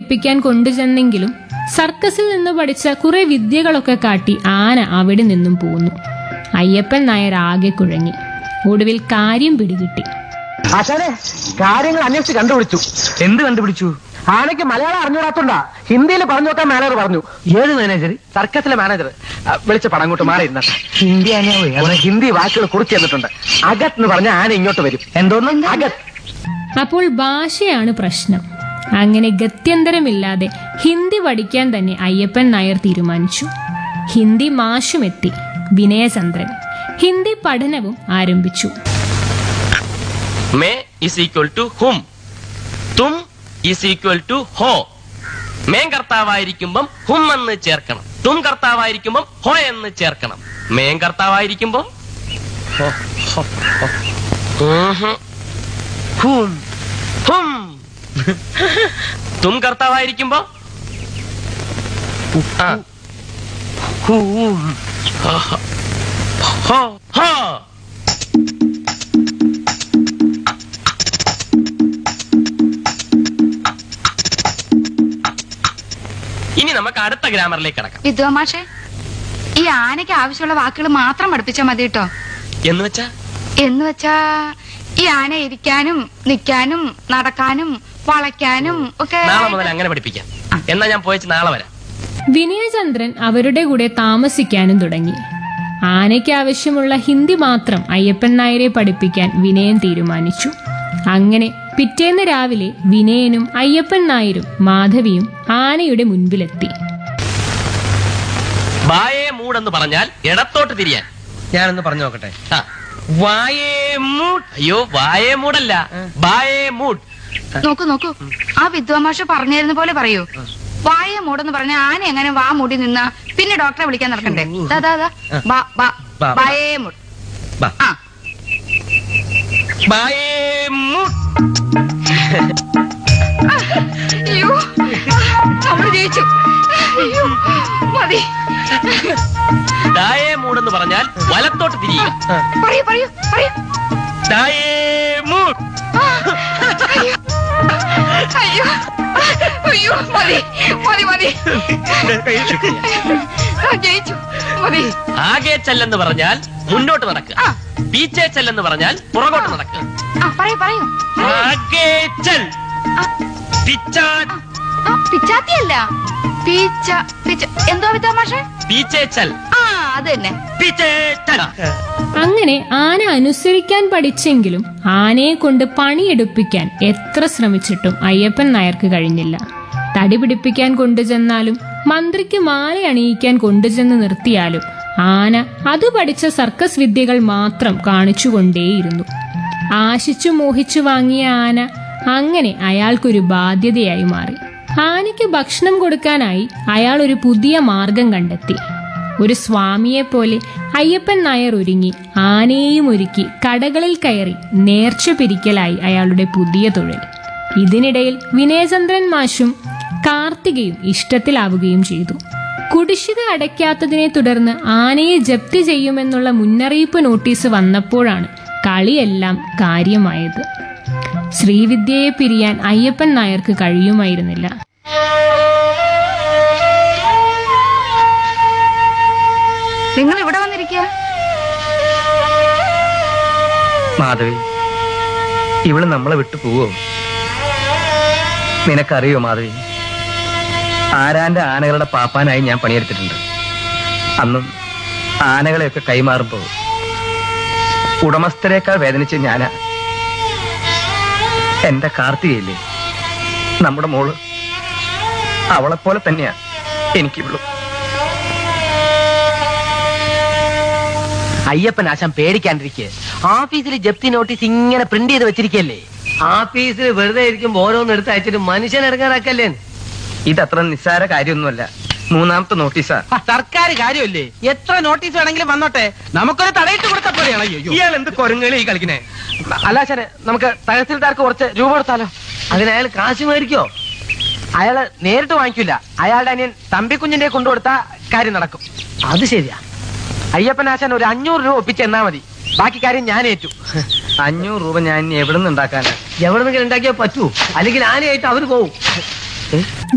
പഠിപ്പിക്കാൻ കൊണ്ടുചെന്നെങ്കിലും സർക്കസിൽ നിന്ന് പഠിച്ച കുറെ വിദ്യകളൊക്കെ കാട്ടി ആന അവിടെ നിന്നും പോന്നു അയ്യപ്പൻ നായർ ആകെ കുഴങ്ങി ഒടുവിൽ കാര്യം പിടികിട്ടി ആശാനെ കാര്യങ്ങൾ അന്വേഷിച്ച് കണ്ടുപിടിച്ചു എന്ത് കണ്ടുപിടിച്ചു ആനയ്ക്ക് മലയാളം അറിഞ്ഞൂടാത്തോണ്ടാ ഹിന്ദിയിൽ പറഞ്ഞു നോക്കാൻ മാനേജർ പറഞ്ഞു ഏത് മാനേജർ സർക്കസിലെ മാനേജർ വിളിച്ച പടം അങ്ങോട്ട് മാറിയിരുന്ന ഹിന്ദി ആനയാവേ കുറെ ഹിന്ദി വാക്കുകൾ കുറിച്ച് തന്നിട്ടുണ്ട് അഗത് എന്ന് പറഞ്ഞ ആന ഇങ്ങോട്ട് വരും എന്തോന്ന് അഗത് അപ്പോൾ ഭാഷയാണ് പ്രശ്നം അങ്ങനെ ഗത്യന്തരമില്ലാതെ ഹിന്ദി പഠിക്കാൻ തന്നെ അയ്യപ്പൻ നായർ തീരുമാനിച്ചു ഹിന്ദി മാഷുമെത്തി വിനയചന്ദ്രൻ ഹിന്ദി പഠനവും ആരംഭിച്ചു മേ ഇസ് ഈക്വൽ ടു ഹും തും ഇസ് ഈക്വൽ ടു ഹോ മേൻ കർത്താവായിരിക്കുമ്പം ഹും എന്ന് ചേർക്കണം തും കർത്താവായിരിക്കുമ്പം ഹോ എന്ന് ചേർക്കണം മേൻ കർത്താവായിരിക്കുമ്പം ഹോ, ഹോ, ഹോ. ഉഹും. ഹും ഹും തും കർത്താവായിരിക്കുമ്പോ ആ. ഹൂം. ഹോ ഹോ ഇനി നമുക്ക് അടുത്ത ഗ്രാമറിലേക്ക് കടക്കാം വിദ്വാമാഷെ ഈ ആനയ്ക്ക് ആവശ്യമുള്ള വാക്കുകൾ മാത്രം പഠിപ്പിച്ചാൽ മതി കേട്ടോ എന്ന് വെച്ചാ എന്ന് വെച്ചാ ഈ ആന ഇരിക്കാനും നിക്കാനും നടക്കാനും വളയ്ക്കാനും ഒക്കെ നാളെ മുതൽ അങ്ങനെ പഠിപ്പിക്കാം എന്നാ ഞാൻ പോയച്ച് നാളെ വരാം വിനയചന്ദ്രൻ അവരുടെ കൂടെ താമസിക്കാനും തുടങ്ങി ആനയ്ക്ക് ആവശ്യമുള്ള ഹിന്ദി മാത്രം അയ്യപ്പൻ നായരെ പഠിപ്പിക്കാൻ വിനയൻ തീരുമാനിച്ചു അങ്ങനെ പിറ്റേന്ന് രാവിലെ വിനയനും അയ്യപ്പൻ നായരും മാധവിയും ആനയുടെ മുൻപിലെത്തി ബായേ മൂടെന്ന് പറഞ്ഞാൽ ഇടത്തോട്ട് തിരിയാൻ ഞാനൊന്ന് പറഞ്ഞു നോക്കട്ടെ ആ. വായേ മൂഡ് അയ്യോ വായേ മൂടല്ല ബായേ മൂഡ് നോക്കൂ നോക്കൂ ആ വിദ്വാമാഷ പറഞ്ഞിരുന്ന പോലെ പറയൂ വായ മൂടെന്ന് പറഞ്ഞ ആന എങ്ങനെ വാ മൂടി നിന്നാ പിന്നെ ഡോക്ടറെ വിളിക്കാൻ നടക്കണ്ടേ ദാ, ദാ, ദാ. ബാ, ബാ. ബാ. ബായേ മൂട് ബാ. ആ ബായേ മൂഡ് അയ്യോ നമ്മള് ജയിച്ചു അയ്യോ മതി ദായേ മൂടെന്ന് പറഞ്ഞാൽ വലത്തോട്ട് തിരിയുക പറയൂ പറയൂ പറയൂ ദായേ മൂഡ് അയ്യോ അയ്യോ മതി മതി മതി ആ, ജയിച്ചു മതി ആകെ ചെല്ലെന്ന് പറഞ്ഞാൽ മുന്നോട്ട് നടക്കുക ആ. പീച്ചേ ചെല്ലെന്ന് പറഞ്ഞാൽ പുറകോട്ട് നടക്കുക ആ പറയൂ പറയൂ ആകെ ചെൽ ആ, പിച്ചാ ആ പിച്ചാത്തിയല്ല പീച്ച പിച്ച എന്തോ വിദ്വാമാഷേ പീച്ചേ ചെൽ ആ അത് തന്നെ പീച്ചേ ചെൽ അങ്ങനെ ആന അനുസരിക്കാൻ പഠിച്ചെങ്കിലും ആനയെ കൊണ്ട് പണിയെടുപ്പിക്കാൻ എത്ര ശ്രമിച്ചിട്ടും അയ്യപ്പൻ നായർക്ക് കഴിഞ്ഞില്ല തടി പിടിപ്പിക്കാൻ കൊണ്ടുചെന്നാലും മന്ത്രിക്ക് മാല അണിയിക്കാൻ കൊണ്ടുചെന്ന് നിർത്തിയാലും ആന അത് പഠിച്ച സർക്കസ് വിദ്യകൾ മാത്രം കാണിച്ചുകൊണ്ടേയിരുന്നു ആശിച്ചു മോഹിച്ചു വാങ്ങിയ ആന അങ്ങനെ അയാൾക്കൊരു ബാധ്യതയായി മാറി ആനയ്ക്ക് ഭക്ഷണം കൊടുക്കാനായി അയാൾ ഒരു പുതിയ മാർഗം കണ്ടെത്തി ഒരു സ്വാമിയെ പോലെ അയ്യപ്പൻ നായർ ഒരുങ്ങി ആനയെയും ഒരുക്കി കടകളിൽ കയറി നേർച്ച പിരിക്കലായി അയാളുടെ പുതിയ തൊഴിൽ ഇതിനിടയിൽ വിനയചന്ദ്രൻ മാഷും കാർത്തികയും ഇഷ്ടത്തിലാവുകയും ചെയ്തു കുടിശ്ശിക അടയ്ക്കാത്തതിനെ തുടർന്ന് ആനയെ ജപ്തി ചെയ്യുമെന്നുള്ള മുന്നറിയിപ്പ് നോട്ടീസ് വന്നപ്പോഴാണ് കളിയെല്ലാം കാര്യമായത് ശ്രീവിദ്യയെ പിരിയാൻ അയ്യപ്പൻ നായർക്ക് കഴിയുമായിരുന്നില്ല നിങ്ങൾ ഇവിടെ വന്നിരിക്കുക മാധവി ഇവള് നമ്മളെ വിട്ടു പോവോ നിനക്കറിയോ മാധവി ആരാന്റെ ആനകളുടെ പാപ്പാനായി ഞാൻ പണിയെടുത്തിട്ടുണ്ട് അന്നും ആനകളെയൊക്കെ കൈമാറുമ്പോ ഉടമസ്ഥരെക്കാൾ വേദനിച്ച് ഞാനാ എന്റെ കാർത്തികയില്ലേ നമ്മുടെ മോള് അവളെപ്പോലെ തന്നെയാ എനിക്കിവളും അയ്യപ്പൻ ആശാൻ പേടിക്കാണ്ടിരിക്കെ ഓഫീസിൽ ജപ്തി നോട്ടീസ് ഇങ്ങനെ പ്രിന്റ് ചെയ്ത് വെച്ചിരിക്കല്ലേ ആഫീസിൽ വെറുതെ ഇരിക്കുമ്പോ ഓരോന്ന് എടുത്ത് അയച്ചിട്ട് മനുഷ്യൻ ഇറങ്ങാറാക്കല്ലേ ഇതത്ര നിസ്സാര കാര്യമൊന്നുമല്ല മൂന്നാമത്തെ നോട്ടീസാ സർക്കാർ കാര്യമല്ലേ എത്ര നോട്ടീസ് വേണമെങ്കിലും വന്നോട്ടെ നമുക്കൊരു തടയിട്ട് കൊടുത്ത പോലെയാണ് അയ്യോ ഇയാൾ എന്ത് കൊരങ്ങളി കളിക്കണേ അല്ല ആശാനെ നമുക്ക് തഹസിൽദാർക്ക് കുറച്ച് രൂപ കൊടുത്താലോ അതിന് അയാൾ കാശ് മേടിക്കോ അയാള് നേരിട്ട് വാങ്ങിക്കില്ല അയാളുടെ അനിയൻ തമ്പിക്കുഞ്ഞിന്റെ കൊണ്ടുകൊടുത്ത കാര്യം നടക്കും അത് ശരിയാ അയ്യപ്പൻ ആശാൻ ഒരു അഞ്ഞൂറ് രൂപ ഒപ്പിച്ച് എന്നാ മതി ബാക്കി കാര്യം ഞാൻ ഏറ്റു അഞ്ഞൂറ് രൂപ ഞാൻ ഇനി എവിടെ നിന്ന് ഉണ്ടാക്കാനാ എവിടെ നിന്ന് ഉണ്ടാക്കിയാൽ പറ്റൂ അല്ലെങ്കിൽ ആനയായിട്ട് അവര് പോവും